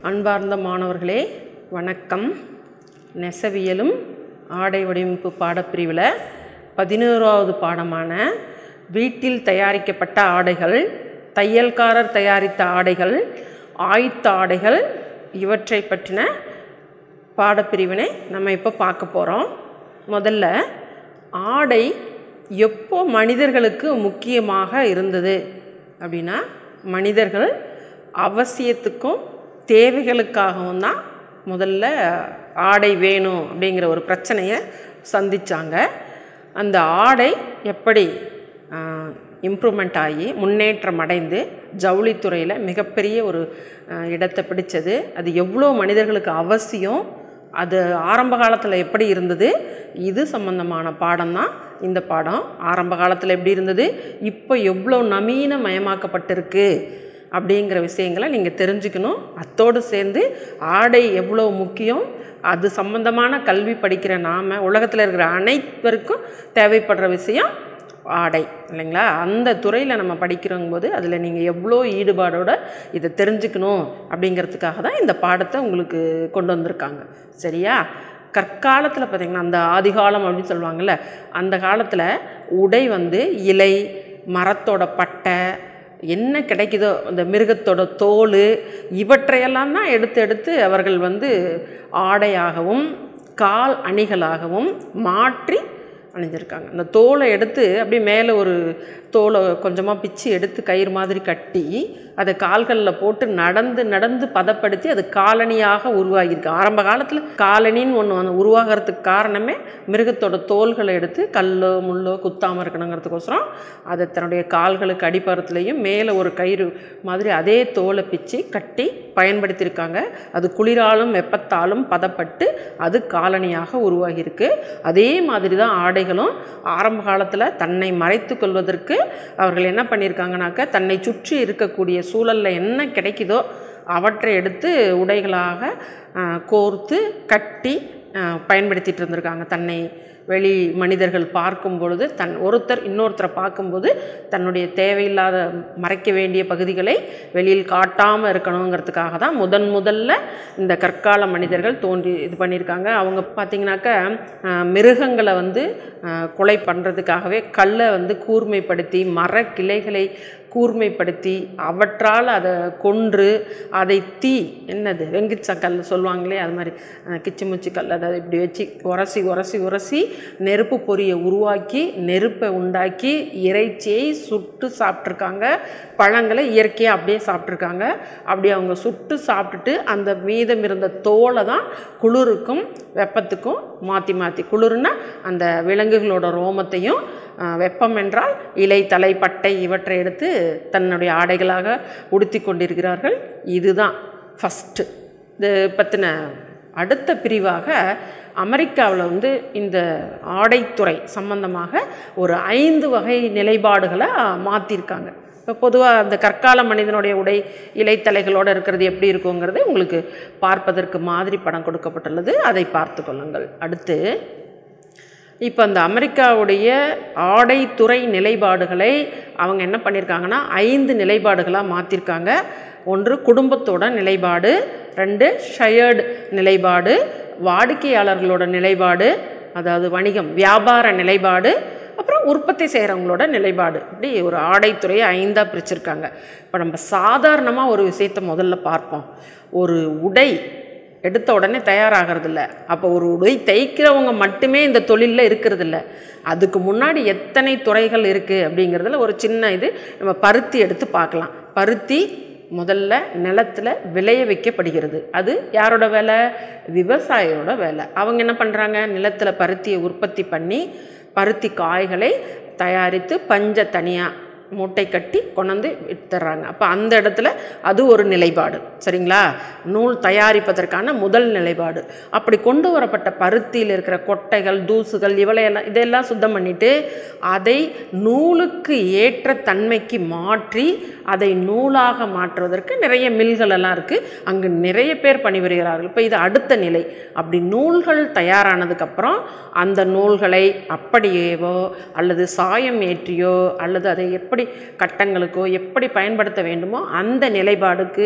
அன்பார்ந்த மாணவர்களே வணக்கம் நெசவியலும் ஆடை வடிவமைப்பு பாடப்பிரிவில் பதினோராவது பாடமான வீட்டில் தயாரிக்கப்பட்ட ஆடைகள் தையல்காரர் தயாரித்த ஆடைகள் ஆயத்த ஆடைகள் இவற்றை பற்றின பாடப்பிரிவினை நம்ம இப்போ பார்க்க போகிறோம் முதல்ல ஆடை எப்போ மனிதர்களுக்கு முக்கியமாக இருந்தது அப்படின்னா மனிதர்கள் அவசியத்துக்கும் தேவைகளுக்காகவும் தான் முதல்ல ஆடை வேணும் அப்படிங்கிற ஒரு பிரச்சனையை சந்தித்தாங்க அந்த ஆடை எப்படி இம்ப்ரூவ்மெண்ட் ஆகி முன்னேற்றம் அடைந்து ஜவுளித்துறையில் மிகப்பெரிய ஒரு அஹ், இடத்தை பிடிச்சது அது எவ்வளோ மனிதர்களுக்கு அவசியம் அது ஆரம்ப காலத்தில் எப்படி இருந்தது இது சம்பந்தமான பாடம் தான் இந்த பாடம் ஆரம்ப காலத்தில் எப்படி இருந்தது இப்போ எவ்வளோ நவீனமயமாக்கப்பட்டிருக்கு அப்படிங்கிற விஷயங்களை நீங்கள் தெரிஞ்சுக்கணும் அத்தோடு சேர்ந்து ஆடை எவ்வளோ முக்கியம் அது சம்பந்தமான கல்வி படிக்கிற நாம் உலகத்தில் இருக்கிற அனைவருக்கும் தேவைப்படுற விஷயம் ஆடை இல்லைங்களா அந்த துறையில் நம்ம படிக்கிறோங்க போது அதில் நீங்கள் எவ்வளோ ஈடுபாடோட இதை தெரிஞ்சுக்கணும் அப்படிங்கிறதுக்காக தான் இந்த பாடத்தை உங்களுக்கு கொண்டு வந்திருக்காங்க சரியா கற்காலத்தில் பார்த்திங்கன்னா அந்த ஆதிகாலம் அப்படின்னு சொல்லுவாங்கள்ல அந்த காலத்தில் உடை வந்து இலை மரத்தோட பட்டை என்ன கிடைக்குதோ அந்த மிருகத்தோட தோல் இவற்றையெல்லாம் தான் எடுத்து எடுத்து அவர்கள் வந்து ஆடையாகவும் கால் அணிகளாகவும் மாற்றி அணிஞ்சிருக்காங்க அந்த தோலை எடுத்து அப்படியே மேலே ஒரு தோலை கொஞ்சமாக பிச்சு எடுத்து கயிறு மாதிரி கட்டி அதை கால்களில் போட்டு நடந்து நடந்து பதப்படுத்தி அது காலணியாக உருவாகியிருக்கு ஆரம்ப காலத்தில் காலணின்னு ஒன்று வந்து உருவாகிறதுக்கு காரணமே மிருகத்தோட தோள்களை எடுத்து கல்லோ முள்ளோ குத்தாமல் இருக்கணுங்கிறதுக்கோசரம் அதை தன்னுடைய கால்களுக்கு அடிப்பறத்துலேயும் மேலே ஒரு கயிறு மாதிரி அதே தோலை பிச்சு கட்டி பயன்படுத்தியிருக்காங்க அது குளிராலும் வெப்பத்தாலும் பதப்பட்டு அது காலணியாக உருவாகியிருக்கு அதே மாதிரி தான் ஆடைகளும் ஆரம்ப காலத்தில் தன்னை மறைத்து கொள்வதற்கு அவர்கள் என்ன பண்ணியிருக்காங்கனாக்க தன்னை சுற்றி இருக்கக்கூடிய சூழலில் என்ன கிடைக்குதோ அவற்றை எடுத்து உடைகளாக ஆஹ், கோர்த்து கட்டி ஆஹ், பயன்படுத்திட்டு இருந்திருக்காங்க தன்னை வெளி மனிதர்கள் பார்க்கும் பொழுது தன் ஒருத்தர் இன்னொருத்தரை பார்க்கும்போது தன்னுடைய தேவையில்லாத மறைக்க வேண்டிய பகுதிகளை வெளியில் காட்டாமல் இருக்கணுங்கிறதுக்காக தான் முதன் முதல்ல இந்த கற்கால மனிதர்கள் தோன்றி இது பண்ணியிருக்காங்க அவங்க பார்த்திங்கனாக்க ஆஹ், மிருகங்களை வந்து ஆஹ், கொலை பண்ணுறதுக்காகவே கல்லை வந்து கூர்மைப்படுத்தி மர கிளைகளை கூர்மைப்படுத்தி அவற்றால் அதை கொன்று அதை தீ என்னது வெங்கிச்ச கல் சொல்லுவாங்களே அது மாதிரி அஹ், கிச்சிமுச்சி கல் அதை இப்படி வச்சு உரசி உரசி உரசி நெருப்பு பொரியை உருவாக்கி நெருப்பை உண்டாக்கி இறைச்சியை சுட்டு சாப்பிட்ருக்காங்க பழங்களை இயற்கையாக அப்படியே சாப்பிட்ருக்காங்க அப்படி அவங்க சுட்டு சாப்பிட்டுட்டு அந்த மீதம் இருந்த தோலை தான் குளிருக்கும் வெப்பத்துக்கும் மாற்றி மாற்றி குளிர்னா அந்த விலங்குகளோட ரோமத்தையும் அஹ், வெப்பம் என்றால் இலை தலை பட்டை இவற்றை எடுத்து தன்னுடைய ஆடைகளாக உடுத்தி கொண்டிருக்கிறார்கள் இதுதான் ஃபஸ்ட்டு இது பற்றின அடுத்த பிரிவாக அமெரிக்காவில் வந்து இந்த ஆடைத்துறை சம்பந்தமாக ஒரு ஐந்து வகை நிலைப்பாடுகளை மாற்றிருக்காங்க இப்போ பொதுவாக அந்த கற்கால மனிதனுடைய உடை இலைத்தலைகளோடு இருக்கிறது எப்படி இருக்குங்கிறது உங்களுக்கு பார்ப்பதற்கு மாதிரி படம் கொடுக்கப்பட்டுள்ளது அதை பார்த்து கொள்ளுங்கள் அடுத்து இப்போ அந்த அமெரிக்காவுடைய ஆடைத்துறை நிலைப்பாடுகளை அவங்க என்ன பண்ணியிருக்காங்கன்னா ஐந்து நிலைப்பாடுகளாக மாற்றிருக்காங்க ஒன்று குடும்பத்தோட நிலைப்பாடு ரெண்டு ஷயர்டு நிலைப்பாடு வாடிக்கையாளர்களோட நிலைப்பாடு அதாவது வணிகம் வியாபார நிலைப்பாடு அப்புறம் உற்பத்தி செய்கிறவங்களோட நிலைப்பாடு இப்படி ஒரு ஆடைத்துறையை ஐந்தாக பிரிச்சிருக்காங்க இப்போ நம்ம சாதாரணமாக ஒரு விஷயத்தை முதல்ல பார்ப்போம் ஒரு உடை எடுத்த உடனே தயாராகிறதில்ல அப்போ ஒரு உடை தைக்கிறவங்க மட்டுமே இந்த தொழிலில் இருக்கிறதில்ல அதுக்கு முன்னாடி எத்தனை துறைகள் இருக்குது அப்படிங்கிறதுல ஒரு சின்ன இது நம்ம பருத்தி எடுத்து பார்க்கலாம் பருத்தி முதல்ல நிலத்தில் விளைய வைக்கப்படுகிறது அது யாரோட வேலை விவசாயியோட வேலை அவங்க என்ன பண்ணுறாங்க நிலத்தில் பருத்தியை உற்பத்தி பண்ணி பருத்தி காய்களை தயாரித்து பஞ்சை தனியாக மூட்டை கட்டி கொண்டாந்து வித்துறாங்க அப்போ அந்த இடத்துல அது ஒரு நிலைப்பாடு சரிங்களா நூல் தயாரிப்பதற்கான முதல் நிலைப்பாடு அப்படி கொண்டு வரப்பட்ட பருத்தியில் இருக்கிற கொட்டைகள் தூசுகள் இவளையெல்லாம் இதெல்லாம் சுத்தம் பண்ணிட்டு அதை நூலுக்கு ஏற்ற தன்மைக்கு மாற்றி அதை நூலாக மாற்றுவதற்கு நிறைய மில்கள் எல்லாம் இருக்குது அங்கு நிறைய பேர் பணிபுரிகிறார்கள் இப்போ இது அடுத்த நிலை அப்படி நூல்கள் தயாரானதுக்கப்புறம் அந்த நூல்களை அப்படியேவோ அல்லது சாயம் ஏற்றியோ அல்லது அதை எப்படி கட்டங்களுக்கோ எப்படி பயன்படுத்த வேண்டுமோ அந்த நிலைப்பாடுக்கு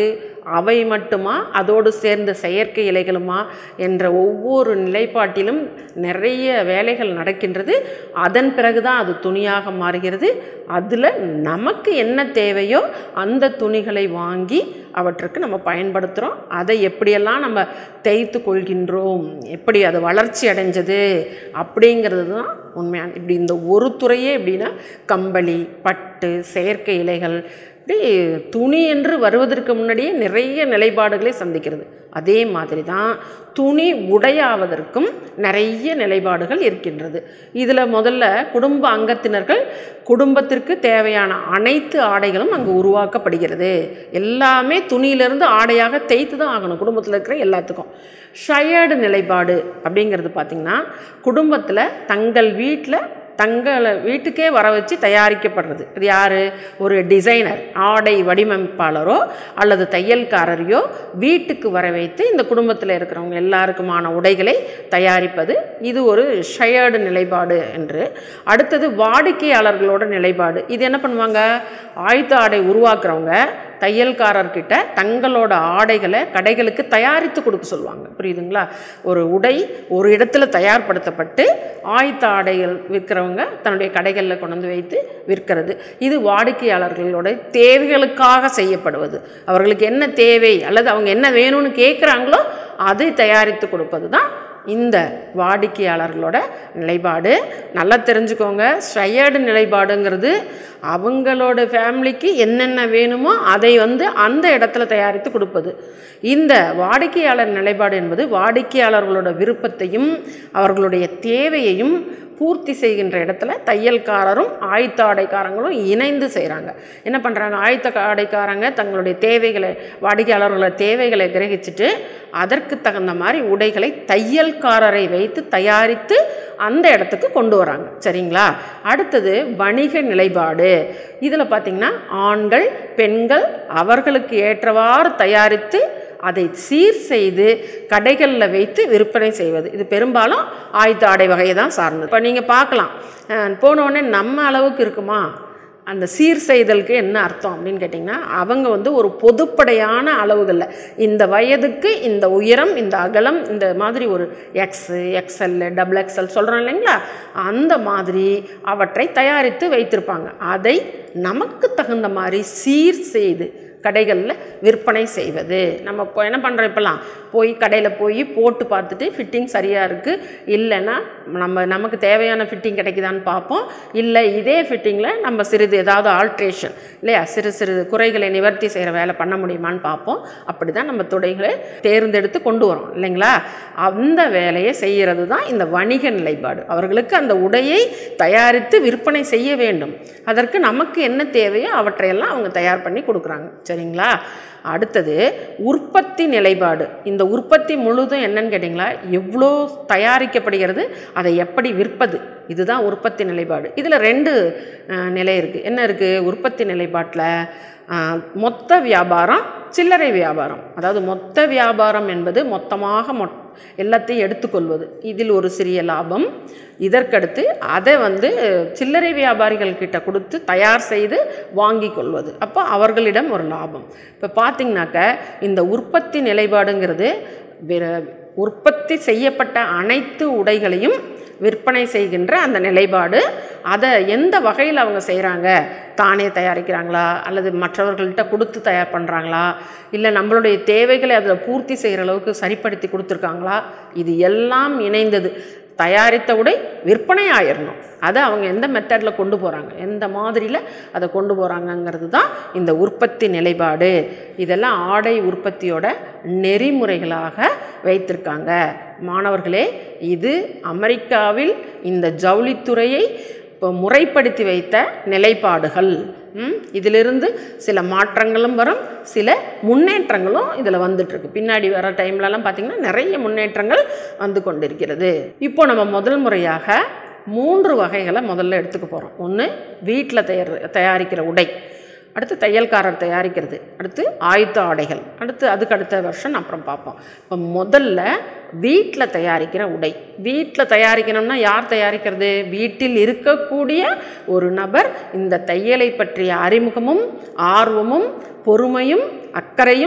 அவை மட்டுமா அதோடு சேர்ந்த செயற்கை இலைகளுமா என்ற ஒவ்வொரு நிலைப்பாட்டிலும் நிறைய வேலைகள் நடக்கின்றது அதன் பிறகுதான் அது துணியாக மாறுகிறது அதில் நமக்கு என்ன தேவையோ அந்த துணிகளை வாங்கி அவற்றுக்கு நம்ம பயன்படுத்துகிறோம் அதை எப்படியெல்லாம் நம்ம தேய்த்து கொள்கின்றோம் எப்படி அது வளர்ச்சி அடைஞ்சது அப்படிங்கிறது தான் உண்மையான இப்படி இந்த ஒரு துறையே எப்படின்னா கம்பளி பட்டு செயற்கை இலைகள் இப்படி துணி என்று வருவதற்கு முன்னாடியே நிறைய நிலைப்பாடுகளை சந்திக்கிறது அதே மாதிரி தான் துணி உடையாவதற்கும் நிறைய நிலைப்பாடுகள் இருக்கின்றது இதில் முதல்ல குடும்ப அங்கத்தினர்கள் குடும்பத்திற்கு தேவையான அனைத்து ஆடைகளும் அங்கு உருவாக்கப்படுகிறது எல்லாமே துணியிலிருந்து ஆடையாக தேய்த்து தான் ஆகணும் குடும்பத்தில் இருக்கிற எல்லாத்துக்கும் ஷயர்டு நிலைப்பாடு அப்படிங்கிறது பார்த்திங்கன்னா குடும்பத்தில் தங்கள் வீட்டில் தங்களை வீட்டுக்கே வர வச்சு தயாரிக்கப்படுறது இது யார் ஒரு டிசைனர் ஆடை வடிவமைப்பாளரோ அல்லது தையல்காரரையோ வீட்டுக்கு வர வைத்து இந்த குடும்பத்தில் இருக்கிறவங்க எல்லாருக்குமான உடைகளை தயாரிப்பது இது ஒரு ஷயர்டு நிலைப்பாடு என்று அடுத்தது வாடிக்கையாளர்களோட நிலைப்பாடு இது என்ன பண்ணுவாங்க ஆயுத ஆடை உருவாக்குறவங்க தையல்காரர்கிட்ட தங்களோட ஆடைகளை கடைகளுக்கு தயாரித்து கொடுக்க சொல்லுவாங்க புரியுதுங்களா ஒரு உடை ஒரு இடத்துல தயார்படுத்தப்பட்டு ஆயத்த ஆடைகள் விற்கிறவங்க தன்னுடைய கடைகளில் கொண்டு வந்து வைத்து விற்கிறது இது வாடிக்கையாளர்களோட தேவைகளுக்காக செய்யப்படுவது அவர்களுக்கு என்ன தேவை அல்லது அவங்க என்ன வேணும்னு கேட்குறாங்களோ அதை தயாரித்து கொடுப்பது தான் இந்த வாடிக்கையாளர்களோட நிலைப்பாடு நல்லா தெரிஞ்சுக்கோங்க ஷயர்டு நிலைப்பாடுங்கிறது அவங்களோட ஃபேமிலிக்கு என்னென்ன வேணுமோ அதை வந்து அந்த இடத்துல தயாரித்து கொடுப்பது இந்த வாடிக்கையாளர் நிலைப்பாடு என்பது வாடிக்கையாளர்களோட விருப்பத்தையும் அவர்களுடைய தேவையையும் பூர்த்தி செய்கின்ற இடத்துல தையல்காரரும் ஆயத்த ஆடைக்காரங்களும் இணைந்து செய்கிறாங்க என்ன பண்ணுறாங்க ஆயத்த ஆடைக்காரங்க தங்களுடைய தேவைகளை வாடிக்கையாளர்களோட தேவைகளை கிரகிச்சிட்டு அதற்கு தகுந்த மாதிரி உடைகளை தையல்காரரை வைத்து தயாரித்து அந்த இடத்துக்கு கொண்டு வராங்க சரிங்களா அடுத்தது வணிக நிலைப்பாடு இதில் பார்த்திங்கன்னா ஆண்கள் பெண்கள் அவர்களுக்கு ஏற்றவாறு தயாரித்து அதை சீர் செய்து கடைகளில் வைத்து விற்பனை செய்வது இது பெரும்பாலும் ஆயுத ஆடை வகையை தான் சார்ந்தது இப்போ நீங்கள் பார்க்கலாம் அஹ், போன உடனே நம்ம அளவுக்கு இருக்குமா அந்த சீர் செய்தலுக்கு என்ன அர்த்தம் அப்படின்னு கேட்டிங்கன்னா அவங்க வந்து ஒரு பொதுப்படையான அளவுகளில் இந்த வயதுக்கு இந்த உயரம் இந்த அகலம் இந்த மாதிரி ஒரு எக்ஸு எக்ஸ்எல் டபுள் எக்ஸ்எல் சொல்கிறோம் இல்லைங்களா அந்த மாதிரி அவற்றை தயாரித்து வைத்திருப்பாங்க அதை நமக்கு தகுந்த மாதிரி சீர் செய்து கடைகளில் விற்பனை செய்வது நம்ம இப்போ என்ன பண்ணுறோம் இப்போலாம் போய் கடையில் போய் போட்டு பார்த்துட்டு ஃபிட்டிங் சரியாக இருக்குது இல்லைன்னா நம்ம நமக்கு தேவையான ஃபிட்டிங் கிடைக்குதான்னு பார்ப்போம் இல்லை இதே ஃபிட்டிங்கில் நம்ம சிறிது ஏதாவது ஆல்ட்ரேஷன் இல்லையா சிறு சிறு குறைகளை நிவர்த்தி செய்கிற வேலை பண்ண முடியுமான்னு பார்ப்போம் அப்படி தான் நம்ம துடைகளை தேர்ந்தெடுத்து கொண்டு வரோம் இல்லைங்களா அந்த வேலையை செய்கிறது தான் இந்த வணிக நிலைப்பாடு அவர்களுக்கு அந்த உடையை தயாரித்து விற்பனை செய்ய வேண்டும் அதற்கு நமக்கு என்ன தேவையோ அவற்றையெல்லாம் அவங்க தயார் பண்ணி கொடுக்குறாங்க சரிங்களா அடுத்தது உற்பத்தி நிலைப்பாடு இந்த உற்பத்தி முழுதும் என்னன்னு கேட்டிங்களா எவ்வளோ தயாரிக்கப்படுகிறது அதை எப்படி விற்பது இதுதான் உற்பத்தி நிலைப்பாடு இதில் ரெண்டு அஹ், நிலை இருக்குது என்ன இருக்குது உற்பத்தி நிலைப்பாட்டில் அஹ், மொத்த வியாபாரம் சில்லறை வியாபாரம் அதாவது மொத்த வியாபாரம் என்பது மொத்தமாக மொ எல்லாத்தையும் எடுத்துக்கொள்வது இதில் ஒரு சிறிய லாபம் இதற்கடுத்து அதை வந்து சில்லறை வியாபாரிகள் கிட்ட கொடுத்து தயார் செய்து வாங்கி கொள்வது அப்போ அவர்களிடம் ஒரு லாபம் இப்போ பார்த்தீங்கன்னாக்க இந்த உற்பத்தி நிலைப்பாடுங்கிறது வேற- உற்பத்தி செய்யப்பட்ட அனைத்து உடைகளையும் விற்பனை செய்கின்ற அந்த நிலைப்பாடு அதை எந்த வகையில் அவங்க செய்கிறாங்க தானே தயாரிக்கிறாங்களா அல்லது மற்றவர்கள்ட்ட கொடுத்து தயார் பண்ணுறாங்களா இல்லை நம்மளுடைய தேவைகளை அதில் பூர்த்தி செய்கிற அளவுக்கு சரிப்படுத்தி கொடுத்துருக்காங்களா இது எல்லாம் இணைந்தது தயாரித்த உடை விற்பனை ஆயிடணும் அதை அவங்க எந்த மெத்தடில் கொண்டு போகிறாங்க எந்த மாதிரியில் அதை கொண்டு போகிறாங்கங்கிறது தான் இந்த உற்பத்தி நிலைப்பாடு இதெல்லாம் ஆடை உற்பத்தியோட நெறிமுறைகளாக வைத்திருக்காங்க மாணவர்களே இது அமெரிக்காவில் இந்த ஜவுளித்துறையை இப்போ முறைப்படுத்தி வைத்த நிலைப்பாடுகள் ம், இதிலிருந்து சில மாற்றங்களும் வரும் சில முன்னேற்றங்களும் இதில் வந்துட்டுருக்கு பின்னாடி வர டைம்லலாம் பார்த்திங்கன்னா நிறைய முன்னேற்றங்கள் வந்து கொண்டிருக்கிறது இப்போ நம்ம முதல் முறையாக மூன்று வகைகளை முதல்ல எடுத்துக்க போகிறோம் ஒன்று வீட்டில் தயார் தயாரிக்கிற உடை அடுத்து தையல்காரர் தயாரிக்கிறது அடுத்து ஆயுத்த ஆடைகள் அடுத்து அதுக்கு அடுத்த வருஷன் அப்புறம் பார்ப்போம் இப்போ முதல்ல வீட்டில் தயாரிக்கிற உடை வீட்டில் தயாரிக்கணும்னா யார் தயாரிக்கிறது வீட்டில் இருக்கக்கூடிய ஒரு நபர் இந்த தையலை பற்றிய அறிமுகமும் ஆர்வமும் பொறுமையும் அக்கறையும்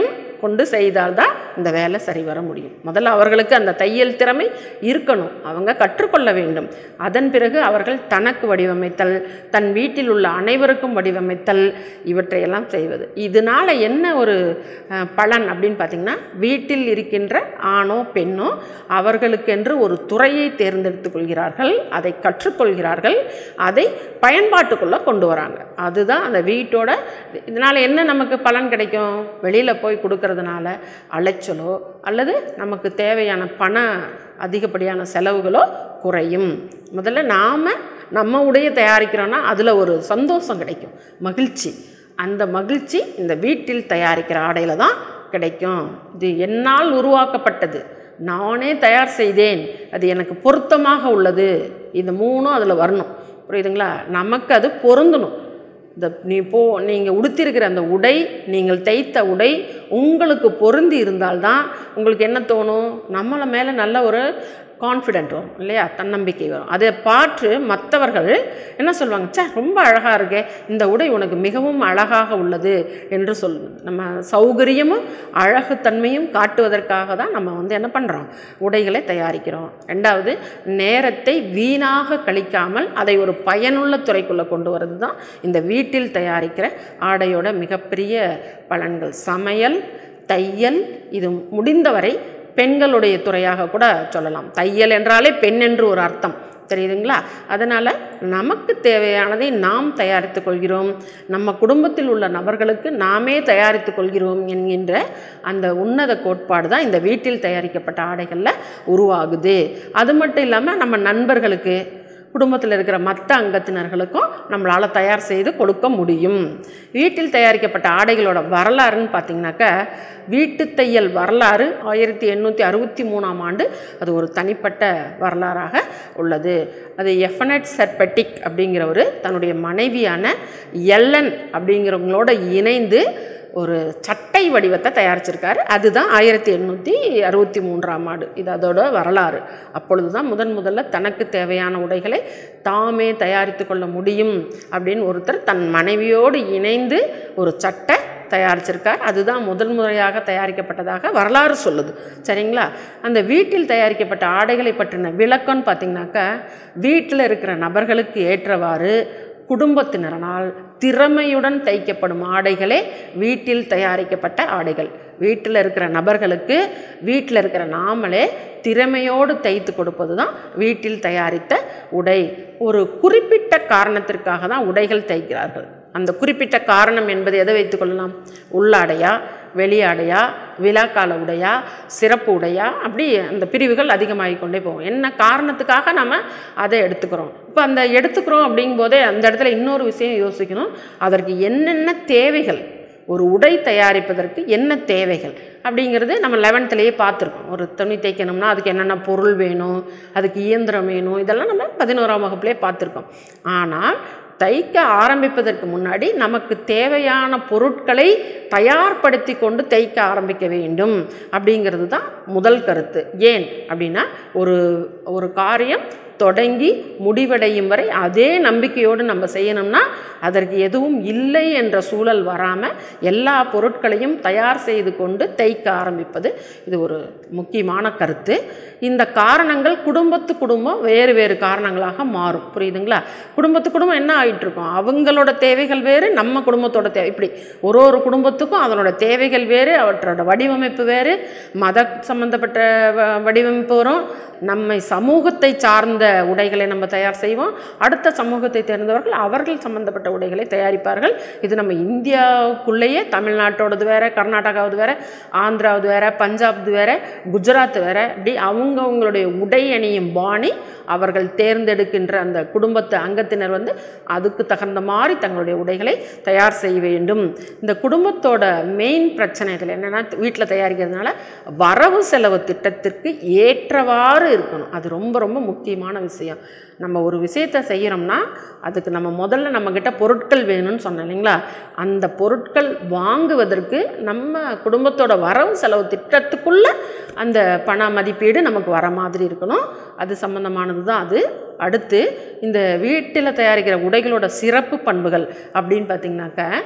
கொண்டு செய்தால்தான் இந்த வேலை சரி வர முடியும் முதல்ல அவர்களுக்கு அந்த தையல் திறமை இருக்கணும் அவங்க கற்றுக்கொள்ள வேண்டும் அதன் பிறகு அவர்கள் தனக்கு வடிவமைத்தல் தன் வீட்டில் உள்ள அனைவருக்கும் வடிவமைத்தல் இவற்றையெல்லாம் செய்வது இதனால் என்ன ஒரு அஹ், பலன் அப்படின்னு பார்த்திங்கன்னா வீட்டில் இருக்கின்ற ஆணோ பெண்ணோ அவர்களுக்கென்று ஒரு துறையை தேர்ந்தெடுத்துக் கொள்கிறார்கள் அதை கற்றுக்கொள்கிறார்கள் அதை பயன்பாட்டுக்குள்ளே கொண்டு வராங்க அதுதான் அந்த வீட்டோட இதனால் என்ன நமக்கு பலன் கிடைக்கும் வெளியில் போய் கொடுக்கறதுனால அலைச்சலோ அல்லது நமக்கு தேவையான பண அதிகப்படியான செலவுகளோ குறையும் முதல்ல நாம் நம்ம உடைய தயாரிக்கிறோன்னா அதில் ஒரு சந்தோஷம் கிடைக்கும் மகிழ்ச்சி அந்த மகிழ்ச்சி இந்த வீட்டில் தயாரிக்கிற ஆடையில் தான் கிடைக்கும் இது என்னால் உருவாக்கப்பட்டது நானே தயார் செய்தேன் அது எனக்கு பொருத்தமாக உள்ளது இந்த மூணும் அதில் வரணும் புரியுதுங்களா நமக்கு அது பொருந்தணும் இந்த நீ போ நீங்கள் உடுத்திருக்கிற அந்த உடை நீங்கள் தைத்த உடை உங்களுக்கு பொருந்தி இருந்தால்தான் உங்களுக்கு என்ன தோணும் நம்மளை மேலே நல்ல ஒரு கான்ஃபிடென்ட் வரும் இல்லையா தன்னம்பிக்கை வரும் அதை பார்த்து மற்றவர்கள் என்ன சொல்லுவாங்க ச்சே ரொம்ப அழகாக இருக்கே இந்த உடை உனக்கு மிகவும் அழகாக உள்ளது என்று சொல்லுவது நம்ம சௌகரியமும் அழகுத்தன்மையும் காட்டுவதற்காக தான் நம்ம வந்து என்ன பண்ணுறோம் உடைகளை தயாரிக்கிறோம் ரெண்டாவது நேரத்தை வீணாக கழிக்காமல் அதை ஒரு பயனுள்ள துறைக்குள்ளே கொண்டு வரது தான் இந்த வீட்டில் தயாரிக்கிற ஆடையோட மிகப்பெரிய பலன்கள் சமையல் தையல் இது முடிந்தவரை பெண்களுடைய துறையாக கூட சொல்லலாம் தையல் என்றாலே பெண் என்று ஒரு அர்த்தம் தெரியுதுங்களா அதனால் நமக்கு தேவையானதை நாம் தயாரித்துக் கொள்கிறோம் நம்ம குடும்பத்தில் உள்ள நபர்களுக்கு நாமே தயாரித்துக் கொள்கிறோம் என்கின்ற அந்த உன்னத கோட்பாடு தான் இந்த வீட்டில் தயாரிக்கப்பட்ட ஆடைகளில் உருவாகுது அது மட்டும் இல்லாமல் நம்ம நண்பர்களுக்கு குடும்பத்தில் இருக்கிற மற்ற அங்கத்தினர்களுக்கும் நம்மளால் தயார் செய்து கொடுக்க முடியும் வீட்டில் தயாரிக்கப்பட்ட ஆடைகளோட வரலாறுன்னு பார்த்தீங்கன்னாக்கா வீட்டு தையல் வரலாறு ஆயிரத்தி எண்ணூற்றி அறுபத்தி மூணாம் ஆண்டு அது ஒரு தனிப்பட்ட வரலாறாக உள்ளது அது எஃபனட் சர்பெட்டிக் அப்படிங்கிறவர் தன்னுடைய மனைவியான எல்லன் அப்படிங்கிறவங்களோட இணைந்து ஒரு சட்டை வடிவத்தை தயாரிச்சிருக்காரு அதுதான் ஆயிரத்தி எண்ணூற்றி அறுபத்தி மூன்றாம் ஆண்டு இது அதோட வரலாறு அப்பொழுது தான் முதன் முதல்ல தனக்கு தேவையான உடைகளை தாமே தயாரித்து கொள்ள முடியும் அப்படின்னு ஒருத்தர் தன் மனைவியோடு இணைந்து ஒரு சட்டை தயாரிச்சிருக்கார் அதுதான் முதல் முறையாக தயாரிக்கப்பட்டதாக வரலாறு சொல்லுது சரிங்களா அந்த வீட்டில் தயாரிக்கப்பட்ட ஆடைகளை பற்றின விளக்கம்னு பார்த்தீங்கன்னாக்கா வீட்டில் இருக்கிற நபர்களுக்கு ஏற்றவாறு குடும்பத்தினரால் திறமையுடன் தைக்கப்படும் ஆடைகளே வீட்டில் தயாரிக்கப்பட்ட ஆடைகள் வீட்டில் இருக்கிற நபர்களுக்கு வீட்டில் இருக்கிற நாமளே திறமையோடு தைத்து கொடுப்பது தான் வீட்டில் தயாரித்த உடை ஒரு குறிப்பிட்ட காரணத்திற்காக தான் உடைகள் தைக்கிறார்கள் அந்த குறிப்பிட்ட காரணம் என்பதை எதை வைத்துக்கொள்ளலாம் உள்ளாடையா வெளியாடையா விழாக்கால உடையா சிறப்பு உடையா அப்படி அந்த பிரிவுகள் அதிகமாகிக் கொண்டே போகும் என்ன காரணத்துக்காக நம்ம அதை எடுத்துக்கிறோம் இப்போ அந்த எடுத்துக்கிறோம் அப்படிங்கும்போதே அந்த இடத்துல இன்னொரு விஷயம் யோசிக்கணும் அதற்கு என்னென்ன தேவைகள் ஒரு உடை தயாரிப்பதற்கு என்ன தேவைகள் அப்படிங்கிறது நம்ம லெவன்த்துலேயே பார்த்துருக்கோம் ஒரு துணி தைக்கணும்னா அதுக்கு என்னென்ன பொருள் வேணும் அதுக்கு இயந்திரம் வேணும் இதெல்லாம் நம்ம பதினோராம் வகுப்புலேயே பார்த்துருக்கோம் ஆனால் தைக்க ஆரம்பிப்பதற்கு முன்னாடி நமக்கு தேவையான பொருட்களை தயார்படுத்தி கொண்டு தைக்க ஆரம்பிக்க வேண்டும் அப்படிங்கிறது தான் முதல் கருத்து ஏன் அப்படின்னா ஒரு ஒரு காரியம் தொடங்கி முடிவடையும் வரை அதே நம்பிக்கையோடு நம்ம செய்யணும்னா அதற்கு எதுவும் இல்லை என்ற சூழல் வராமல் எல்லா பொருட்களையும் தயார் செய்து கொண்டு தைக்க ஆரம்பிப்பது இது ஒரு முக்கியமான கருத்து இந்த காரணங்கள் குடும்பத்து குடும்பம் வேறு வேறு காரணங்களாக மாறும் புரியுதுங்களா குடும்பத்து குடும்பம் என்ன ஆகிட்டு இருக்கும் அவங்களோட தேவைகள் வேறு நம்ம குடும்பத்தோட தேவை இப்படி ஒரு ஒரு குடும்பத்துக்கும் அதனோட தேவைகள் வேறு அவற்றோட வடிவமைப்பு வேறு மத சம்பந்தப்பட்ட வ- வடிவமைப்பு வரும் நம்மை சமூகத்தை சார்ந்த உடைகளை நம்ம தயார் செய்வோம் அடுத்த சமூகத்தை சேர்ந்தவர்கள் அவர்கள் சம்பந்தப்பட்ட உடைகளை தயாரிப்பார்கள் இது நம்ம இந்தியாவுக்குள்ளேயே தமிழ்நாட்டோடது வேற கர்நாடகாவது வேற ஆந்திராவது வேற பஞ்சாப்து வேற குஜராத் வேற இப்படி அவங்கவுங்களுடைய உடை அணியும் பாணி அவர்கள் தேர்ந்தெடுக்கின்ற அந்த குடும்பத்து அங்கத்தினர் வந்து அதுக்கு தகுந்த மாதிரி தங்களுடைய உடைகளை தயார் செய்ய வேண்டும் இந்த குடும்பத்தோட மெயின் பிரச்சனைகள் என்னென்னா வீட்டில் தயாரிக்கிறதுனால வரவு செலவு திட்டத்திற்கு ஏற்றவாறு இருக்கணும் அது ரொம்ப ரொம்ப முக்கியமான விஷயம் நம்ம ஒரு விஷயத்தை செய்கிறோம்னா அதுக்கு நம்ம முதல்ல நம்மக்கிட்ட பொருட்கள் வேணும்னு சொன்னேன் இல்லைங்களா அந்த பொருட்கள் வாங்குவதற்கு நம்ம குடும்பத்தோட வரவு செலவு திட்டத்துக்குள்ளே அந்த பண மதிப்பீடு நமக்கு வர மாதிரி இருக்கணும் அது சம்மந்தமானது தான் அது அடுத்து இந்த வீட்டில் தயாரிக்கிற உடைகளோட சிறப்பு பண்புகள் அப்படின்னு பார்த்தீங்கன்னாக்க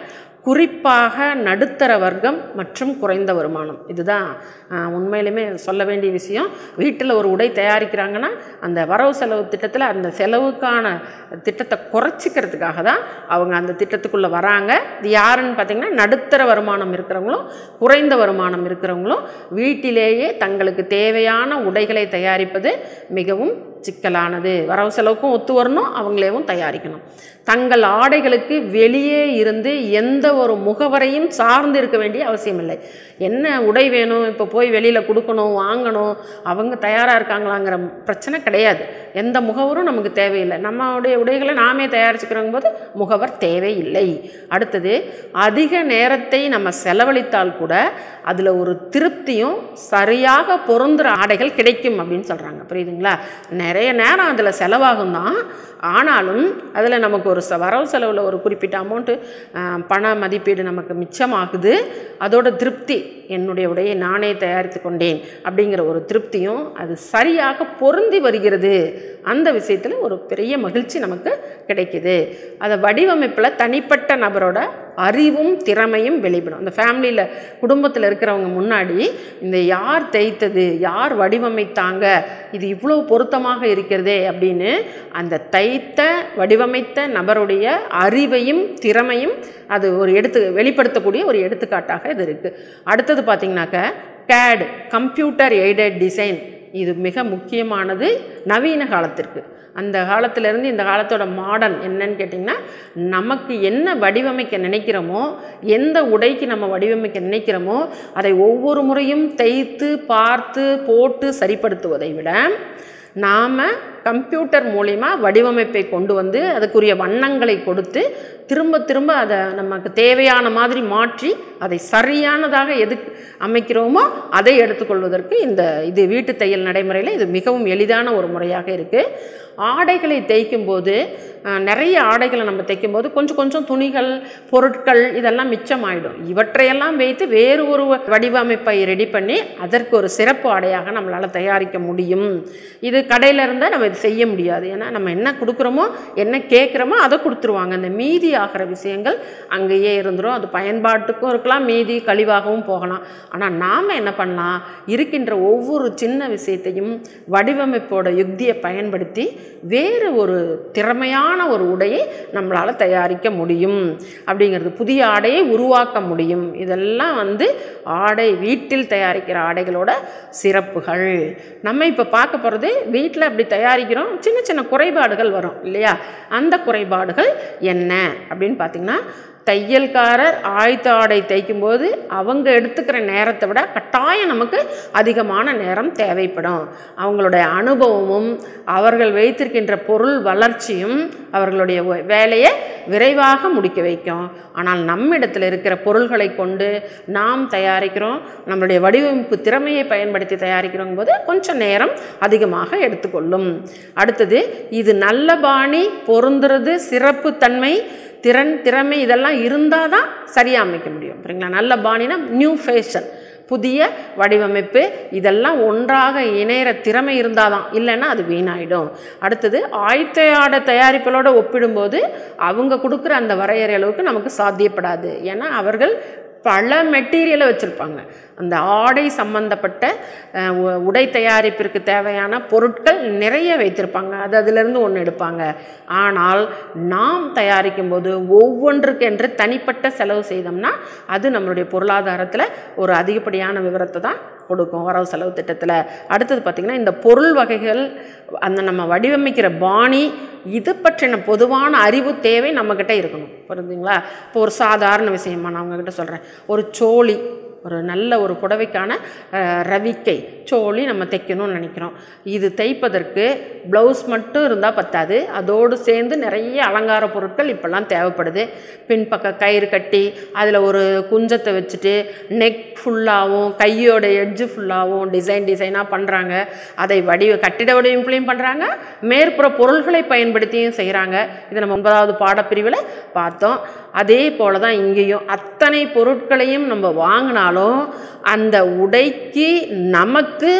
குறிப்பாக நடுத்தர வர்க்கம் மற்றும் குறைந்த வருமானம் இதுதான் ஆஹ், உண்மையிலுமே சொல்ல வேண்டிய விஷயம் வீட்டில் ஒரு உடை தயாரிக்கிறாங்கன்னா அந்த வரவு செலவு திட்டத்தில் அந்த செலவுக்கான திட்டத்தை குறைச்சிக்கிறதுக்காக தான் அவங்க அந்த திட்டத்துக்குள்ளே வராங்க இது யாருன்னு பார்த்தீங்கன்னா நடுத்தர வருமானம் இருக்கிறவங்களும் குறைந்த வருமானம் இருக்கிறவங்களும் வீட்டிலேயே தங்களுக்கு தேவையான உடைகளை தயாரிப்பது மிகவும் சிக்கலானது வரவு செலவுக்கும் ஒத்து வரணும் அவங்களேவும் தயாரிக்கணும் தங்கள் ஆடைகளுக்கு வெளியே இருந்து எந்த ஒரு முகவரையும் சார்ந்து இருக்க வேண்டிய அவசியம் இல்லை என்ன உடை வேணும் இப்போ போய் வெளியில் கொடுக்கணும் வாங்கணும் அவங்க தயாராக இருக்காங்களாங்கிற பிரச்சனை கிடையாது எந்த முகவரும் நமக்கு தேவையில்லை நம்மளுடைய உடைகளை நாமே தயாரிச்சுக்கிறோங்க போது முகவர் தேவையில்லை அடுத்தது அதிக நேரத்தை நம்ம செலவழித்தால் கூட அதில் ஒரு திருப்தியும் சரியாக பொருந்துகிற ஆடைகள் கிடைக்கும் அப்படின்னு சொல்கிறாங்க புரியுதுங்களா நிறைய நேரம் அதில் செலவாகும் தான் ஆனாலும் அதில் நமக்கு ஒரு ச வரவு செலவில் ஒரு குறிப்பிட்ட அமௌண்ட்டு பண மதிப்பீடு நமக்கு மிச்சமாகுது அதோட திருப்தி என்னுடைய உடையை நானே தயாரித்து கொண்டேன் அப்படிங்கிற ஒரு திருப்தியும் அது சரியாக பொருந்தி வருகிறது அந்த விஷயத்தில் ஒரு பெரிய மகிழ்ச்சி நமக்கு கிடைக்குது அதை வடிவமைப்பில் தனிப்பட்ட நபரோட அறிவும் திறமையும் வெளிப்படும் அந்த ஃபேமிலியில் குடும்பத்தில் இருக்கிறவங்க முன்னாடி இந்த யார் தைத்தது யார் வடிவமைத்தாங்க இது இவ்வளோ பொருத்தமாக இருக்கிறதே அப்படின்னு அந்த தைத்த வடிவமைத்த நபருடைய அறிவையும் திறமையும் அது ஒரு எடுத்து வெளிப்படுத்தக்கூடிய ஒரு எடுத்துக்காட்டாக இது இருக்குது அடுத்தது பார்த்திங்கனாக்க CAD கம்ப்யூட்டர் எய்டட் டிசைன் இது மிக முக்கியமானது நவீன காலத்திற்கு அந்த காலத்திலேருந்து இந்த காலத்தோட மாடர்ன் என்னன்னு கேட்டிங்கன்னா நமக்கு என்ன வடிவமைக்க நினைக்கிறோமோ எந்த உடைக்கு நம்ம வடிவமைக்க நினைக்கிறோமோ அதை ஒவ்வொரு முறையும் தைத்து பார்த்து போட்டு சரிப்படுத்துவதை விட நாம் கம்ப்யூட்டர் மூலிமா வடிவமைப்பை கொண்டு வந்து அதுக்குரிய வண்ணங்களை கொடுத்து திரும்ப திரும்ப அதை நமக்கு தேவையான மாதிரி மாற்றி அதை சரியானதாக எது அமைக்கிறோமோ அதை எடுத்துக்கொள்வதற்கு இந்த இது வீட்டு தையல் நடைமுறையில் இது மிகவும் எளிதான ஒரு முறையாக இருக்குது ஆடைகளை தைக்கும்போது அஹ், நிறைய ஆடைகளை நம்ம தைக்கும்போது கொஞ்சம் கொஞ்சம் துணிகள் பொருட்கள் இதெல்லாம் மிச்சமாயிடும் இவற்றையெல்லாம் வைத்து வேறு ஒரு வடிவமைப்பை ரெடி பண்ணி அதற்கு ஒரு சிறப்பு ஆடையாக நம்மளால் தயாரிக்க முடியும் இது கடையில் இருந்தால் நம்ம இது செய்ய முடியாது ஏன்னா நம்ம என்ன கொடுக்குறோமோ என்ன கேட்குறோமோ அதை கொடுத்துருவாங்க அந்த மீதி ஆகிற விஷயங்கள் அங்கேயே இருந்துரும் அது பயன்பாட்டுக்கும் இருக்கலாம் மீதி கழிவாகவும் போகலாம் ஆனால் நாம் என்ன பண்ணலாம் இருக்கின்ற ஒவ்வொரு சின்ன விஷயத்தையும் வடிவமைப்போட யுக்தியை பயன்படுத்தி வேறு ஒரு திறமையான ஒரு உடையை நம்மளால் தயாரிக்க முடியும் அப்படிங்கிறது புதிய ஆடையை உருவாக்க முடியும் இதெல்லாம் வந்து ஆடை வீட்டில் தயாரிக்கிற ஆடைகளோட சிறப்புகள் நம்ம இப்போ பார்க்க போகிறது வீட்டில் அப்படி தயாரிக்கிறோம் சின்ன சின்ன குறைபாடுகள் வரும் இல்லையா அந்த குறைபாடுகள் என்ன அப்படின்னு பார்த்தீங்கன்னா தையல்காரர் ஆயத்த ஆடை தைக்கும்போது அவங்க எடுத்துக்கிற நேரத்தை விட கட்டாயம் நமக்கு அதிகமான நேரம் தேவைப்படும் அவங்களுடைய அனுபவமும் அவர்கள் வைத்திருக்கின்ற பொருள் வளர்ச்சியும் அவர்களுடைய வே- வேலையை விரைவாக முடிக்க வைக்கும் ஆனால் நம்மிடத்தில் இருக்கிற பொருள்களை கொண்டு நாம் தயாரிக்கிறோம் நம்மளுடைய வடிவமைப்பு திறமையை பயன்படுத்தி தயாரிக்கிறோம் போது கொஞ்சம் நேரம் அதிகமாக எடுத்துக்கொள்ளும் அடுத்தது இது நல்ல பாணி பொருந்துறது சிறப்பு தன்மை திறன் திறமை இதெல்லாம் இருந்தால் தான் சரியாக அமைக்க முடியும் சரிங்களா நல்ல பாணினா நியூ ஃபேஷன் புதிய வடிவமைப்பு இதெல்லாம் ஒன்றாக இணையிற திறமை இருந்தால் தான் இல்லைன்னா அது வீணாயிடும் அடுத்தது ஆயத்தையாட தயாரிப்புகளோட ஒப்பிடும்போது அவங்க கொடுக்குற அந்த வரையறை அளவுக்கு நமக்கு சாத்தியப்படாது ஏன்னா அவர்கள் பல மெட்டீரியலை வச்சுருப்பாங்க அந்த ஆடை சம்பந்தப்பட்ட அஹ், உ- உடை தயாரிப்பிற்கு தேவையான பொருட்கள் நிறைய வைத்திருப்பாங்க அது அதிலிருந்து ஒன்று எடுப்பாங்க ஆனால் நாம் தயாரிக்கும் போது ஒவ்வொன்றுக்கு என்று தனிப்பட்ட செலவு செய்தோம்னா அது நம்மளுடைய பொருளாதாரத்தில் ஒரு அதிகப்படியான விவரத்தை தான் கொடுக்கும் வரவு செலவு திட்டத்தில் அடுத்தது பார்த்திங்கன்னா இந்த பொருள் வகைகள் அந்த நம்ம வடிவமைக்கிற பாணி இது பற்றின பொதுவான அறிவு தேவை நம்மக்கிட்ட இருக்கணும் புரிஞ்சுங்களா இப்போ ஒரு சாதாரண விஷயமா நான் உங்ககிட்ட சொல்கிறேன் ஒரு சோழி ஒரு நல்ல ஒரு புடவைக்கான அஹ், ரவிக்கை சோழி நம்ம தைக்கணும்னு நினைக்கிறோம் இது தைப்பதற்கு ப்ளவுஸ் மட்டும் இருந்தால் பத்தாது அதோடு சேர்ந்து நிறைய அலங்கார பொருட்கள் இப்போல்லாம் தேவைப்படுது பின்பக்க கயிறு கட்டி அதில் ஒரு குஞ்சத்தை வச்சுட்டு நெக் ஃபுல்லாகவும் கையோட எட்ஜு ஃபுல்லாகவும் டிசைன் டிசைனாக பண்ணுறாங்க அதை வடிவ கட்டிட வடிவமைப்புலையும் பண்ணுறாங்க மேற்புற பொருள்களை பயன்படுத்தியும் செய்கிறாங்க இது நம்ம ஒன்பதாவது பாடப்பிரிவில் பார்த்தோம் அதே போல தான் இங்கேயும் அத்தனை பொருட்களையும் நம்ம வாங்கினாலும் அந்த உடைக்கு நமக்கு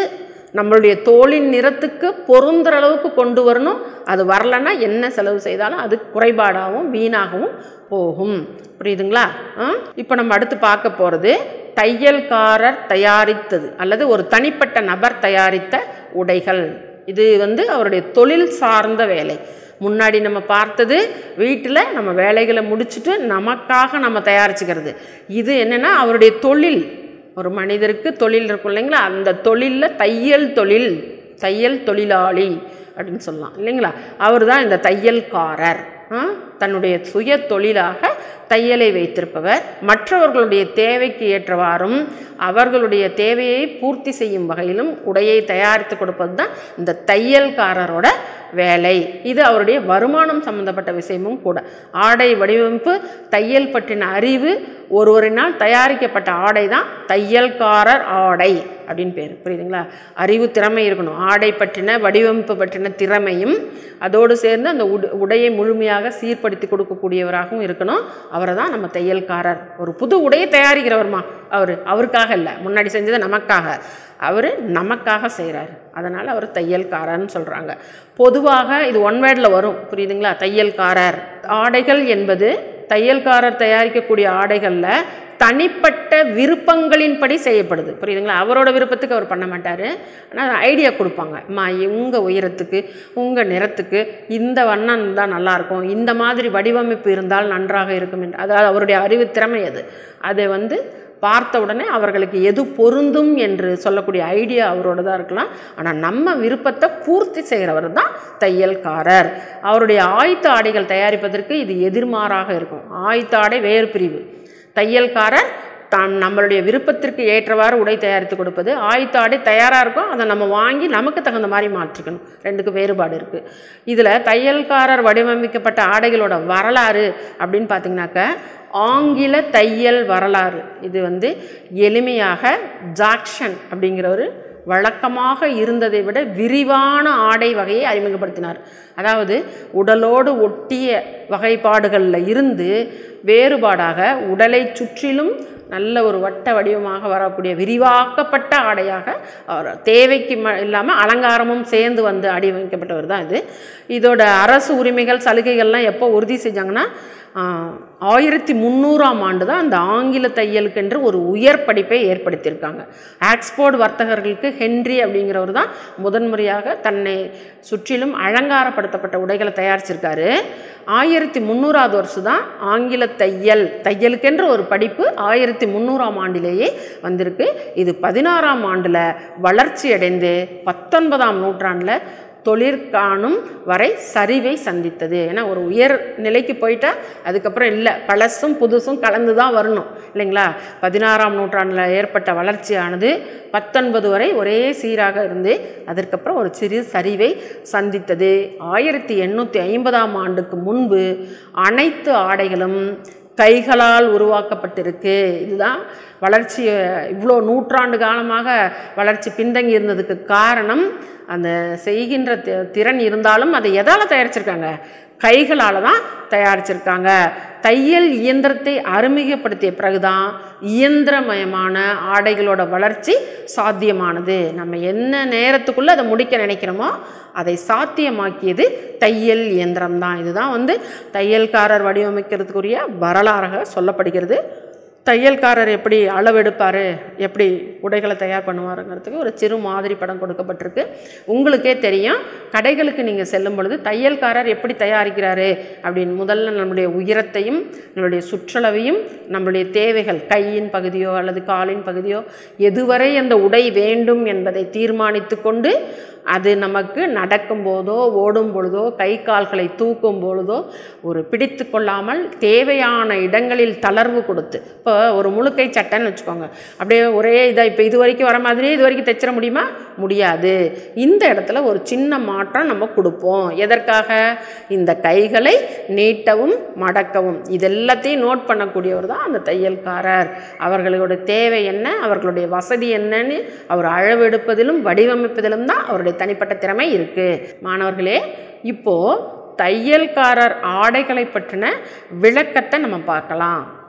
நம்மளுடைய தோலின் நிறத்துக்கு பொருந்துற அளவுக்கு கொண்டு வரணும் அது வரலன்னா என்ன செலவு செய்தாலும் அது குறைபாடாகவும் வீணாகவும் போகும் புரியுதுங்களா இப்போ நம்ம அடுத்து பார்க்க போகிறது தையல்காரர் தயாரித்தது அல்லது ஒரு தனிப்பட்ட நபர் தயாரித்த உடைகள் இது வந்து அவருடைய தொழில் சார்ந்த வேலை முன்னாடி நம்ம பார்த்தது வீட்டில் நம்ம வேலைகளை முடிச்சுட்டு நமக்காக நம்ம தயாரிச்சுக்கிறது இது என்னென்னா அவருடைய தொழில் ஒரு மனிதருக்கு தொழில் இருக்கும் இல்லைங்களா அந்த தொழிலில் தையல் தொழில் தையல் தொழிலாளி அப்படின்னு சொல்லலாம் இல்லைங்களா அவர் தான் இந்த தையல்காரர் ஆ? தன்னுடைய சுய தொழிலாக தையலை வைத்திருப்பவர் மற்றவர்களுடைய தேவைக்கு ஏற்றவாறும் அவர்களுடைய தேவையை பூர்த்தி செய்யும் வகையிலும் உடையை தயாரித்து கொடுப்பது தான் இந்த தையல்காரரோட வேலை இது அவருடைய வருமானம் சம்பந்தப்பட்ட விஷயமும் கூட ஆடை வடிவமைப்பு தையல் பற்றின அறிவு ஒருவரினால் தயாரிக்கப்பட்ட ஆடை தான் தையல்காரர் ஆடை அப்படின்னு பேர் புரியுதுங்களா அறிவு திறமை இருக்கணும் ஆடை பற்றின வடிவமைப்பு பற்றின திறமையும் அதோடு சேர்ந்து அந்த உட உடையை முழுமையாக சீர்படுத்தி கொடுக்கக்கூடியவராகவும் இருக்கணும் அவரை தான் நம்ம தையல்காரர் ஒரு புது உடையை தயாரிக்கிறவர்மா அவர் அவருக்காக இல்லை முன்னாடி செஞ்சது நமக்காக அவர் நமக்காக செய்கிறார் அதனால் அவர் தையல்காரர்னு சொல்கிறாங்க பொதுவாக இது ஒன் வேர்டில் வரும் புரியுதுங்களா தையல்காரர் ஆடைகள் என்பது தையல்காரர் தயாரிக்கக்கூடிய ஆடைகளில் தனிப்பட்ட விருப்பங்களின்படி செய்யப்படுது புரியுதுங்களா அவரோட விருப்பத்துக்கு அவர் பண்ண மாட்டார் ஆனால் ஐடியா கொடுப்பாங்க அம்மா உங்கள் உயரத்துக்கு உங்கள் நிறத்துக்கு இந்த வண்ணம் தான் நல்லாயிருக்கும் இந்த மாதிரி வடிவமைப்பு இருந்தால் நன்றாக இருக்கும் என்று அதாவது அவருடைய அறிவு திறமை அது அதை வந்து பார்த்த உடனே அவர்களுக்கு எது பொருந்தும் என்று சொல்லக்கூடிய ஐடியா அவரோட தான் இருக்கலாம் ஆனால் நம்ம விருப்பத்தை பூர்த்தி செய்கிறவர் தான் தையல்காரர் அவருடைய ஆயத்த ஆடைகள் தயாரிப்பதற்கு இது எதிர்மாறாக இருக்கும் ஆயத்த ஆடை வேறு பிரிவு தையல்காரர் தான் நம்மளுடைய விருப்பத்திற்கு ஏற்றவாறு உடை தயாரித்து கொடுப்பது ஆயத்த ஆடை தயாராக இருக்கும் அதை நம்ம வாங்கி நமக்கு தகுந்த மாதிரி மாற்றிக்கணும் ரெண்டுக்கு வேறுபாடு இருக்குது இதில் தையல்காரர் வடிவமைக்கப்பட்ட ஆடைகளோட வரலாறு அப்படின்னு பார்த்தீங்கன்னாக்க ஆங்கில தையல் வரலாறு இது வந்து எளிமையாக ஜாக்ஷன் அப்படிங்கிற ஒரு வழக்கமாக இருந்ததை விட விரிவான ஆடை வகையை அறிமுகப்படுத்தினார் அதாவது உடலோடு ஒட்டிய வகைப்பாடுகளில் இருந்து வேறுபாடாக உடலை சுற்றிலும் நல்ல ஒரு வட்ட வடிவமாக வரக்கூடிய விரிவாக்கப்பட்ட ஆடையாக அவர் தேவைக்கு ம இல்லாமல் அலங்காரமும் சேர்ந்து வந்து அடிவமைக்கப்பட்டவர் தான் இது இதோட அரசு உரிமைகள் சலுகைகள்லாம் எப்போ உறுதி செஞ்சாங்கன்னா ஆஹ், ஆயிரத்தி முந்நூறாம் ஆண்டு தான் அந்த ஆங்கில தையலுக்கென்று ஒரு உயர் படிப்பை ஏற்படுத்தியிருக்காங்க ஆக்ஸ்போர்ட் வர்த்தகர்களுக்கு ஹென்றி அப்படிங்கிறவர் தான் முதன்முறையாக தன்னை சுற்றிலும் அலங்காரப்படுத்தப்பட்ட உடைகளை தயாரிச்சிருக்காரு ஆயிரத்தி முந்நூறாவது வருஷம் தான் ஆங்கில தையல் தையலுக்கென்ற ஒரு படிப்பு ஆயிரத்தி முந்நூறாம் ஆண்டிலேயே வந்திருக்கு இது பதினாறாம் ஆண்டில் வளர்ச்சி அடைந்து பத்தொன்பதாம் நூற்றாண்டில் தொழிற்காணும் வரை சரிவை சந்தித்தது ஏன்னா ஒரு உயர் நிலைக்கு போயிட்டா அதுக்கப்புறம் இல்லை பழசும் புதுசும் கலந்து தான் வரணும் இல்லைங்களா பதினாறாம் நூற்றாண்டில் ஏற்பட்ட வளர்ச்சியானது பத்தொன்பது வரை ஒரே சீராக இருந்து அதற்கப்புறம் ஒரு சிறு சரிவை சந்தித்தது ஆயிரத்தி எண்ணூற்றி ஐம்பதாம் ஆண்டுக்கு முன்பு அனைத்து ஆடைகளும் கைகளால் உருவாக்கப்பட்டிருக்கு இதுதான் வளர்ச்சி இவ்வளோ நூற்றாண்டு காலமாக வளர்ச்சி பின்தங்கி இருந்ததுக்கு காரணம் அந்த செய்கின்ற தி- திறன் இருந்தாலும் அதை எதால் தயாரிச்சிருக்காங்க கைகளால் தான் தயாரிச்சிருக்காங்க தையல் இயந்திரத்தை அறிமுகப்படுத்திய பிறகுதான் இயந்திரமயமான ஆடைகளோட வளர்ச்சி சாத்தியமானது நம்ம என்ன நேரத்துக்குள்ளே அதை முடிக்க நினைக்கிறோமோ அதை சாத்தியமாக்கியது தையல் இயந்திரம் தான் இதுதான் வந்து தையல்காரர் வடிவமைக்கிறதுக்குரிய வரலாறாக சொல்லப்படுகிறது தையல்காரர் எப்படி அளவெடுப்பார் எப்படி உடைகளை தயார் பண்ணுவாருங்கிறதுக்கு ஒரு சிறு மாதிரி படம் கொடுக்கப்பட்டிருக்கு உங்களுக்கே தெரியும் கடைகளுக்கு நீங்கள் செல்லும் பொழுது தையல்காரர் எப்படி தயாரிக்கிறாரு அப்படின்னு முதல்ல நம்மளுடைய உயரத்தையும் நம்மளுடைய சுற்றளவையும் நம்மளுடைய தேவைகள் கையின் பகுதியோ அல்லது காலின் பகுதியோ எதுவரை அந்த உடை வேண்டும் என்பதை தீர்மானித்து கொண்டு அது நமக்கு நடக்கும் போதோ ஓடும் பொழுதோ கை கால்களை தூக்கும் பொழுதோ ஒரு பிடித்து கொள்ளாமல் தேவையான இடங்களில் தளர்வு கொடுத்து இப்போ ஒரு முழுக்கை சட்டைன்னு வச்சுக்கோங்க அப்படியே ஒரே இதாக இப்போ இது வரைக்கும் வர மாதிரியே இது வரைக்கும் தைச்சிட முடியுமா முடியாது இந்த இடத்துல ஒரு சின்ன மாற்றம் நம்ம கொடுப்போம் எதற்காக இந்த கைகளை நீட்டவும் மடக்கவும் இதெல்லாத்தையும் நோட் பண்ணக்கூடியவர் தான் அந்த தையல்காரர் அவர்களோட தேவை என்ன அவர்களுடைய வசதி என்னன்னு அவர் அளவெடுப்பதிலும் வடிவமைப்பதிலும் தான் அவருடைய தனிப்பட்ட திறமை இருக்குது மாணவர்களே இப்போது தையல்காரர் ஆடைகளை பற்றின விளக்கத்தை நம்ம பார்க்கலாம்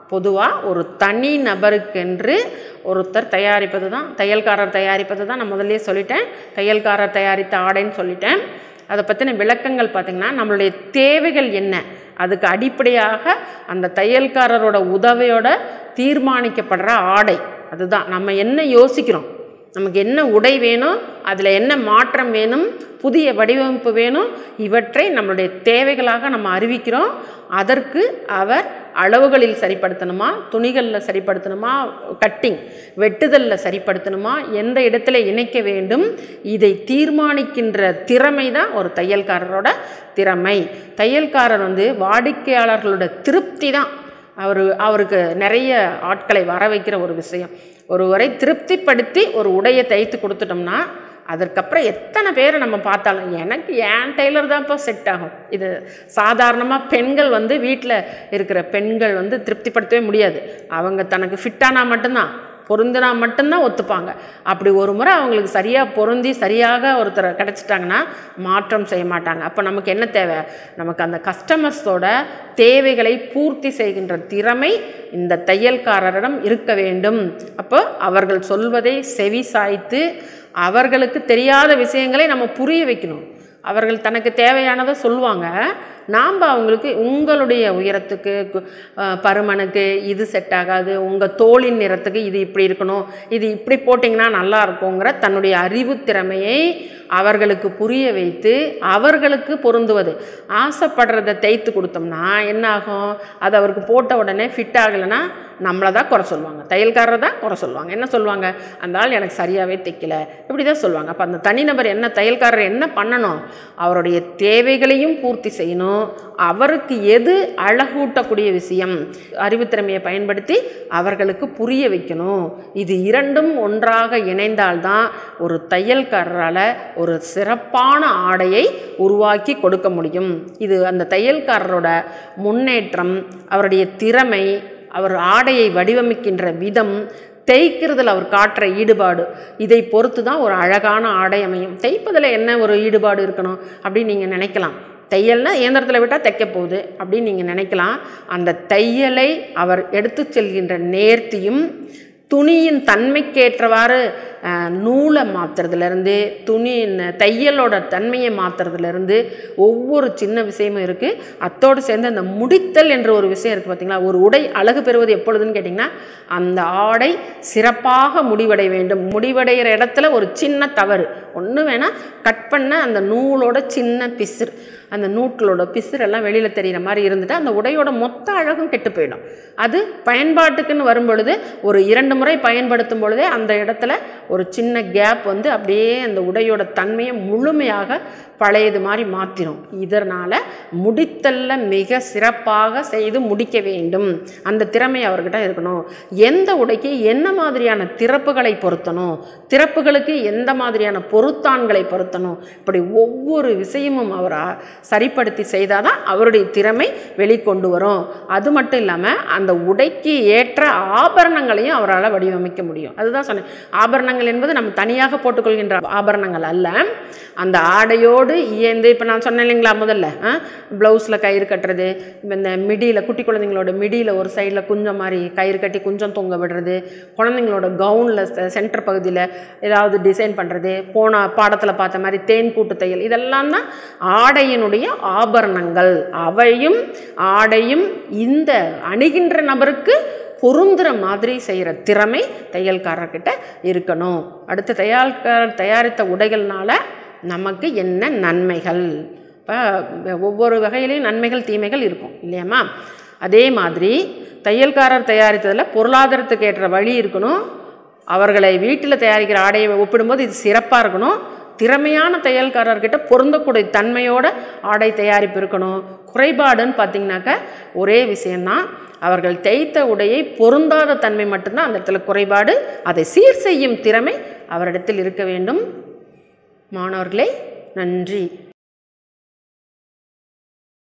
பொதுவாக ஒரு தனி நபருக்கென்று ஒருத்தர் தயாரிப்பது தான் தையல்காரர் தயாரிப்பது தான் நான் முதல்லயே சொல்லிட்டேன் தையல்காரர் தயாரித்த ஆடைன்னு சொல்லிட்டேன் அதை பற்றின விளக்கங்கள் பார்த்திங்கன்னா நம்மளுடைய தேவைகள் என்ன அதுக்கு அடிப்படையாக அந்த தையல்காரரோட உதவியோட தீர்மானிக்கப்படுற ஆடை அதுதான் நம்ம என்ன யோசிக்கிறோம் நமக்கு என்ன உடை வேணும் அதில் என்ன மாற்றம் வேணும் புதிய வடிவமைப்பு வேணும் இவற்றை நம்மளுடைய தேவைகளாக நம்ம அறிவிக்கிறோம் அதற்கு அவர் அளவுகளில் சரிப்படுத்தணுமா துணிகளில் சரிப்படுத்தணுமா கட்டிங் வெட்டுதலில் சரிப்படுத்தணுமா எந்த இடத்துல இணைக்க வேண்டும் இதை தீர்மானிக்கின்ற திறமை தான் ஒரு தையல்காரரோட திறமை தையல்காரர் வந்து வாடிக்கையாளர்களோட திருப்தி தான் அவர் அவருக்கு நிறைய ஆட்களை வர வைக்கிற ஒரு விஷயம் ஒருவரை திருப்திப்படுத்தி ஒரு உடையை தைத்து கொடுத்துட்டோம்னா அதற்கப்புறம் எத்தனை பேரை நம்ம பார்த்தாலும் எனக்கு ஏன் டெய்லர் தான்ப்பா செட் ஆகும் இது சாதாரணமாக பெண்கள் வந்து வீட்டில் இருக்கிற பெண்கள் வந்து திருப்திப்படுத்தவே முடியாது அவங்க தனக்கு ஃபிட்டானா மட்டும்தான் பொருந்தினா மட்டும்தான் ஒத்துப்பாங்க அப்படி ஒரு முறை அவங்களுக்கு சரியாக பொருந்தி சரியாக ஒருத்தர் கிடச்சிட்டாங்கன்னா மாற்றம் செய்ய மாட்டாங்க அப்போ நமக்கு என்ன தேவை நமக்கு அந்த கஸ்டமர்ஸோட தேவைகளை பூர்த்தி செய்கின்ற திறமை இந்த தையல்காரரிடம் இருக்க வேண்டும் அப்போ அவர்கள் சொல்வதை செவி சாய்த்து அவர்களுக்கு தெரியாத விஷயங்களை நம்ம புரிய வைக்கணும் அவர்கள் தனக்கு தேவையானதை சொல்லுவாங்க நாம் அவங்களுக்கு உங்களுடைய உயரத்துக்கு கு- அஹ், பருமனுக்கு இது செட் ஆகாது உங்கள் தோலின் நிறத்துக்கு இது இப்படி இருக்கணும் இது இப்படி போட்டிங்கன்னா நல்லா இருக்குங்கிற தன்னுடைய அறிவு திறமையை அவர்களுக்கு புரிய வைத்து அவர்களுக்கு பொருந்துவது ஆசைப்படுறதை தைத்து கொடுத்தோம்னா என்ன ஆகும் அது அவருக்கு போட்ட உடனே ஃபிட் ஆகலைன்னா நம்மளை தான் குறை சொல்லுவாங்க தையல்காரரை தான் குறை சொல்லுவாங்க என்ன சொல்லுவாங்க அந்த ஆள் எனக்கு சரியாகவே தைக்கல இப்படி தான் சொல்லுவாங்க அப்போ அந்த தனிநபர் என்ன தையல்காரர் என்ன பண்ணணும் அவருடைய தேவைகளையும் பூர்த்தி செய்யணும் அவருக்கு எது அழகூட்டக்கூடிய விஷயம் அறிவுத்திறமையை பயன்படுத்தி அவர்களுக்கு புரிய வைக்கணும் இது இரண்டும் ஒன்றாக இணைந்தால்தான் ஒரு தையல்காரரால் ஒரு சிறப்பான ஆடையை உருவாக்கி கொடுக்க முடியும் இது அந்த தையல்காரரோட முன்னேற்றம் அவருடைய திறமை அவர் ஆடையை வடிவமைக்கின்ற விதம் தேய்க்கிறதுல அவர் காட்டுற ஈடுபாடு இதை பொறுத்து தான் ஒரு அழகான ஆடை அமையும் தைப்பதில் என்ன ஒரு ஈடுபாடு இருக்கணும் அப்படின்னு நீங்கள் நினைக்கலாம் தையல்னா இயந்திரத்தில் விட்டால் தைக்க போகுது அப்படின்னு நீங்கள் நினைக்கலாம் அந்த தையலை அவர் எடுத்து செல்கின்ற நேர்த்தியும் துணியின் தன்மைக்கேற்றவாறு அஹ், நூலை மாற்றுறதுலேருந்து துணி ந- தையலோட தன்மையை மாற்றுறதுலேருந்து ஒவ்வொரு சின்ன விஷயமும் இருக்குது அத்தோடு சேர்ந்து அந்த முடித்தல் என்ற ஒரு விஷயம் இருக்குது பார்த்தீங்களா ஒரு உடை அழகு பெறுவது எப்பொழுதுன்னு கேட்டிங்கன்னா அந்த ஆடை சிறப்பாக முடிவடைய வேண்டும் முடிவடைகிற இடத்துல ஒரு சின்ன தவறு ஒன்று வேணால் கட் பண்ண அந்த நூலோட சின்ன பிசுறு அந்த நூட்களோட பிசுறெல்லாம் வெளியில் தெரிகிற மாதிரி இருந்துட்டு அந்த உடையோட மொத்த அழகும் கெட்டு போயிடும் அது பயன்பாட்டுக்குன்னு வரும் பொழுது ஒரு இரண்டு முறை பயன்படுத்தும் பொழுதே அந்த இடத்துல ஒரு சின்ன கேப் வந்து அப்படியே அந்த உடையோட தன்மையை முழுமையாக பழையது மாதிரி மாற்றிடும் இதனால் முடித்தல்ல மிக சிறப்பாக செய்து முடிக்க வேண்டும் அந்த திறமை அவர்கிட்ட இருக்கணும் எந்த உடைக்கு என்ன மாதிரியான திறப்புகளை பொருத்தணும் திறப்புகளுக்கு எந்த மாதிரியான பொருத்தான்களை பொருத்தணும் இப்படி ஒவ்வொரு விஷயமும் அவர் அ- சரிப்படுத்தி செய்தால் தான் அவருடைய திறமை வெளிக்கொண்டு வரும் அது மட்டும் இல்லாமல் அந்த உடைக்கு ஏற்ற ஆபரணங்களையும் அவரால் வடிவமைக்க முடியும் அதுதான் சொன்னேன் ஆபரணங்கள் என்பது நம்ம தனியாக போட்டுக்கொள்கின்ற ஆபரணங்கள் அல்ல அந்த ஆடையோடு இயந்து இப்போ நான் சொன்னேன் இல்லைங்களா முதல்ல ப்ளவுஸில் கயிறு கட்டுறது இப்ப இந்த மிடியில் குட்டி குழந்தைங்களோட மிடியில் ஒரு சைடில் குஞ்சம் மாதிரி கயிறு கட்டி குஞ்சம் தொங்க விடுறது குழந்தைங்களோட கவுனில் சென்டர் பகுதியில் ஏதாவது டிசைன் பண்ணுறது போன பாடத்தில் பார்த்த மாதிரி தேன் கூட்டு தையல் இதெல்லாம் தான் ஆடையினுடைய ஆபரணங்கள் அவையும் ஆடையும் இந்த அணுகின்ற நபருக்கு பொருந்துற மாதிரி செய்கிற திறமை தையல்காரர்கிட்ட இருக்கணும் அடுத்து தையல்காரர் தயாரித்த உடைகள்னால நமக்கு என்ன நன்மைகள் இப்போ ஒவ்வொரு வகையிலையும் நன்மைகள் தீமைகள் இருக்கும் இல்லையாம்மா அதே மாதிரி தையல்காரர் தயாரித்ததில் பொருளாதாரத்துக்கு ஏற்ற வழி இருக்கணும் அவர்களை வீட்டில் தயாரிக்கிற ஆடையை ஒப்பிடும்போது இது சிறப்பாக இருக்கணும் திறமையான தையல்காரர்கிட்ட பொருந்தக்கூடிய தன்மையோட ஆடை தயாரிப்பு இருக்கணும் குறைபாடுன்னு பார்த்தீங்கன்னாக்கா ஒரே விஷயந்தான் அவர்கள் தைத்த உடையை பொருந்தாத தன்மை மட்டும்தான் அந்த இடத்துல குறைபாடு அதை சீர் செய்யும் திறமை அவரிடத்தில் இருக்க வேண்டும் மாணவர்களே நன்றி